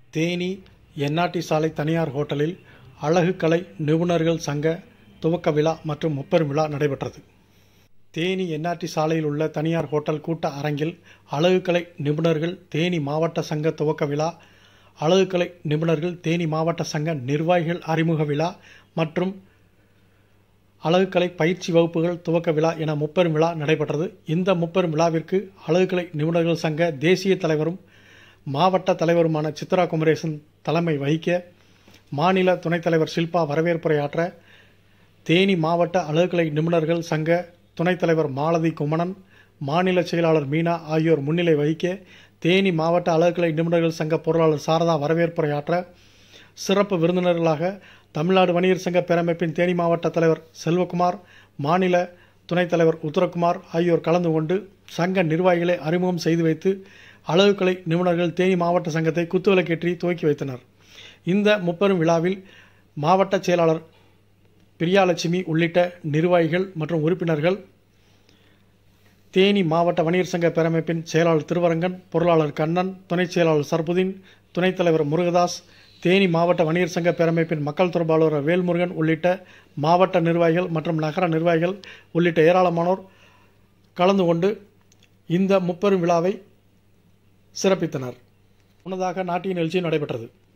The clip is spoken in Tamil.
தேனி என்ஆர்டி சாலை தனியார் ஹோட்டலில் அழகு கலை நிபுணர்கள் சங்க துவக்க விழா மற்றும் முப்பெரும் விழா நடைபெற்றது தேனி என்ஆர்டி சாலையில் உள்ள தனியார் ஹோட்டல் கூட்ட அரங்கில் அழகுக்கலை நிபுணர்கள் தேனி மாவட்ட சங்க துவக்க விழா அழகுக்கலை நிபுணர்கள் தேனி மாவட்ட சங்க நிர்வாகிகள் அறிமுக விழா மற்றும் அழகுக்கலை பயிற்சி வகுப்புகள் துவக்க விழா என முப்பெரும் விழா நடைபெற்றது இந்த முப்பெரும் விழாவிற்கு அழகுக்கலை நிபுணர்கள் சங்க தேசிய தலைவரும் மாவட்ட தலைவருமான சித்ரா குமரேசன் தலைமை வகிக்க மாநில துணைத் தலைவர் ஷில்பா வரவேற்புரையாற்ற தேனி மாவட்ட அழகுக்கலை நிபுணர்கள் சங்க துணைத் தலைவர் மாலதி குமணன் மாநில செயலாளர் மீனா ஆகியோர் முன்னிலை வகிக்க தேனி மாவட்ட அழகுக்கலை நிபுணர்கள் சங்க பொருளாளர் சாரதா வரவேற்புரையாற்ற சிறப்பு விருந்தினர்களாக தமிழ்நாடு வணிகர் சங்க பேரமைப்பின் தேனி மாவட்ட தலைவர் செல்வகுமார் மாநில துணைத் தலைவர் உத்தரகுமார் ஆகியோர் கலந்து கொண்டு சங்க நிர்வாகிகளை அறிமுகம் செய்து வைத்து அழகுக்கலை நிபுணர்கள் தேனி மாவட்ட சங்கத்தை குத்துவிளக்கேற்றி துவக்கி வைத்தனர் இந்த முப்பெரும் விழாவில் மாவட்ட செயலாளர் பிரியாலட்சுமி உள்ளிட்ட நிர்வாகிகள் மற்றும் உறுப்பினர்கள் தேனி மாவட்ட வணிகர் சங்க பேரமைப்பின் செயலாளர் திருவரங்கன் பொருளாளர் கண்ணன் துணைச் செயலாளர் சர்புதீன் துணைத் தலைவர் முருகதாஸ் தேனி மாவட்ட வணிகர் சங்க பேரமைப்பின் மக்கள் தொடர்பு அலுவலர் வேல்முருகன் உள்ளிட்ட மாவட்ட நிர்வாகிகள் மற்றும் நகர நிர்வாகிகள் உள்ளிட்ட ஏராளமானோர் கலந்து கொண்டு இந்த முப்பெரும் விழாவை சிறப்பித்தனர் முன்னதாக நாட்டிய நிகழ்ச்சி நடைபெற்றது